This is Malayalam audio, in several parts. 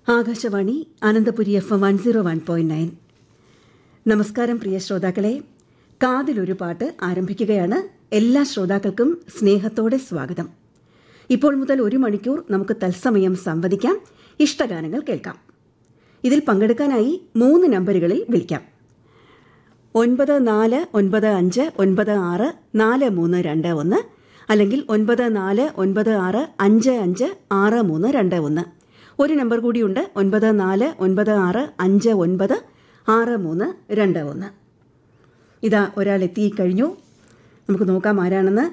Akashvani Ananthapuri F M one zero one point nine നമസ്കാരം പ്രിയ ശ്രോതാക്കളെ കാതിലൊരു പാട്ട് ആരംഭിക്കുകയാണ് എല്ലാ ശ്രോതാക്കൾക്കും സ്നേഹത്തോടെ സ്വാഗതം ഇപ്പോൾ മുതൽ ഒരു മണിക്കൂർ നമുക്ക് തത്സമയം സംവദിക്കാം ഇഷ്ടഗാനങ്ങൾ കേൾക്കാം ഇതിൽ പങ്കെടുക്കാനായി മൂന്ന് നമ്പറുകളിൽ വിളിക്കാം ഒൻപത് നാല് ഒൻപത് അഞ്ച് ഒൻപത് ആറ് നാല് മൂന്ന് രണ്ട് ഒന്ന് അല്ലെങ്കിൽ ഒൻപത് നാല് ഒൻപത് ആറ് അഞ്ച് അഞ്ച് ആറ് മൂന്ന് രണ്ട് ഒന്ന് ഒരു നമ്പർ കൂടിയുണ്ട് ഒൻപത് നാല് ഒൻപത് ആറ് അഞ്ച് ഒൻപത് ആറ് മൂന്ന് രണ്ട് ഒന്ന് ഇതാ ഒരാൾ എത്തിക്കഴിഞ്ഞു നമുക്ക് നോക്കാം ആരാണെന്ന്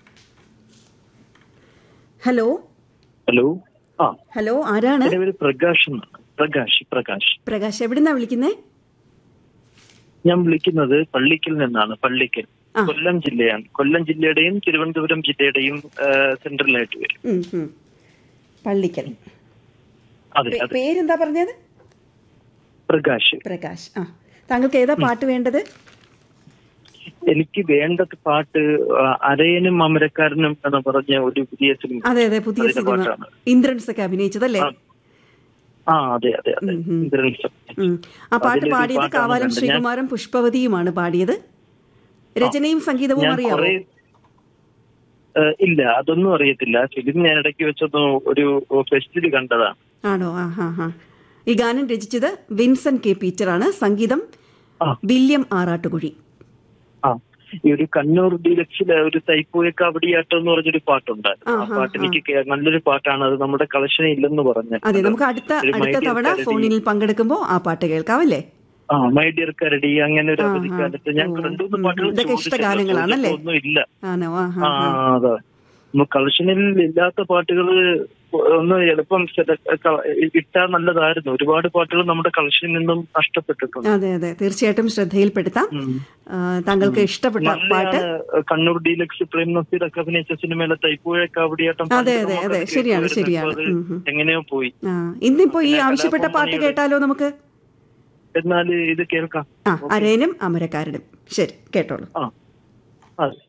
ഹലോ ഹലോ ആ ഹലോ ആരാണ് എന്റെ പേര് പ്രകാശ് എന്നാണ് പ്രകാശ് പ്രകാശ് പ്രകാശ് എവിടുന്നാ വിളിക്കുന്നേ ഞാൻ വിളിക്കുന്നത് പള്ളിക്കൽ നിന്നാണ് പള്ളിക്കൽ ആ. കൊല്ലം ജില്ലയാണ് കൊല്ലം ജില്ലയുടെയും തിരുവനന്തപുരം ജില്ലയുടെയും സെൻട്രലായിട്ട് വരും ഉം, ഉം. പള്ളിക്കൽ അതെ പേ- അതെ പേരെന്താ പറഞ്ഞത് പ്രകാശ് പ്രകാശ് ആ താങ്കൾക്ക് ഏതാ പാട്ട് വേണ്ടത് എനിക്ക് വേണ്ടത് പാട്ട് ആ, അരയനും അമരക്കാരനും എന്ന് പറഞ്ഞ ഒരു പുതിയ സിനിമ അതെ അതെ പുതിയ അതിന്റെ സിനിമ പാട്ടാണ്. ഇന്ദ്രൻസ് ഒക്കെ അഭിനയിച്ചതല്ലേ ആ. ആ അതെ അതെ അതെ ഉം, ഉം. ഇന്ദ്രൻസ്. ഉം. ആ പാട്ട് അതിലൊരു പാടിയത് പാട്ടാണ് കാവാലം കണ്ടത്. ഞാൻ- ശ്രീകുമാരൻ പുഷ്പവതിയുമാണ് പാടിയത് രചനയും സംഗീതവും ഞാൻ അറിയാമോ കുറേ ഏ, ഇല്ല അതൊന്നും അറിയത്തില്ല ഫിലിം ഞാൻ ഇടയ്ക്ക് വെച്ചൊന്ന് ഒരു ഫെസ്റ്റിൽ കണ്ടതാണ് ആണോ ആ ഹാ ഹാ ഈ ഗാനം രചിച്ചത് വിൻസെന്റ് കെ പീറ്ററാണ് സംഗീതം ആ. വില്യം ആറാട്ടുകുഴി ആ ഈ ഒരു കണ്ണൂർ ഡീലക്സിലെ ഒരു തൈപ്പൂയ കബഡിയാട്ടം എന്ന് പറഞ്ഞൊരു പാട്ടുണ്ടായിരുന്നു ആ ആഹാ, പാട്ട് എനിക്ക് കേ- നല്ലൊരു പാട്ടാണ് അത് നമ്മുടെ കളക്ഷനിൽ ഇല്ലെന്ന് പറഞ്ഞു അതെ നമുക്ക് അടുത്ത ഒരു അടുത്ത My Dear തവണ കരടി. ഫോണിൽ പങ്കെടുക്കുമ്പോൾ ആ പാട്ട് കേൾക്കാമല്ലേ ആ മൈ ഡിയർ കരടി അങ്ങനെ ഒരു ആഹാ. അവധിക്കാലത്ത് ഞാൻ ഓ, രണ്ടു മൂന്ന് ഉം. പാട്ടുകൾ ഇതൊക്കെ ഇഷ്ടഗാനങ്ങളാണല്ലേ? ഒന്നും ഇല്ല ആണോ ആ ആ ഹാ ഹാ അതെ നമുക്ക് കളക്ഷനിൽ ഇല്ലാത്ത പാട്ടുകൾ ഒന്ന് എളുപ്പം select- ക- ഇട്ടാൽ നല്ലതായിരുന്നു ഒരുപാട് പാട്ടുകൾ നമ്മുടെ കളക്ഷനിൽ നിന്നും നഷ്ടപ്പെട്ടിട്ടുണ്ട് അതെ അതെ തീർച്ചയായിട്ടും ശ്രദ്ധയിൽപ്പെടുത്താം ഉം. ആ, താങ്കൾക്ക് ഇഷ്ടപ്പെട്ട പാട്ട് നല്ലതാണ് കണ്ണൂർ ഡീലക്സ് പ്രേം നസീർ ഒക്കെ അഭിനയിച്ച സിനിമയിലെ തൈപ്പൂയ കാവടിയാട്ടം അതെ, പണ്ട് അതെ, നമുക്ക് അതെ, അത് ശരിയാണ്, കേൾക്കുമായിരുന്നു. ശരിയാണ്. ഇപ്പൊ അത് ഉം, ഉം. എങ്ങനെയോ പോയി ആ ഇന്നിപ്പോ ഈ പിന്നെ ആവശ്യപ്പെട്ട പാട്ട് കലാഭവൻ കേട്ടാലോ നമുക്ക് എന്നാൽ ഇത് കേൾക്കാം ആ അരയനും അമരക്കാരനും ശരി കേട്ടോളൂ ആ അതെ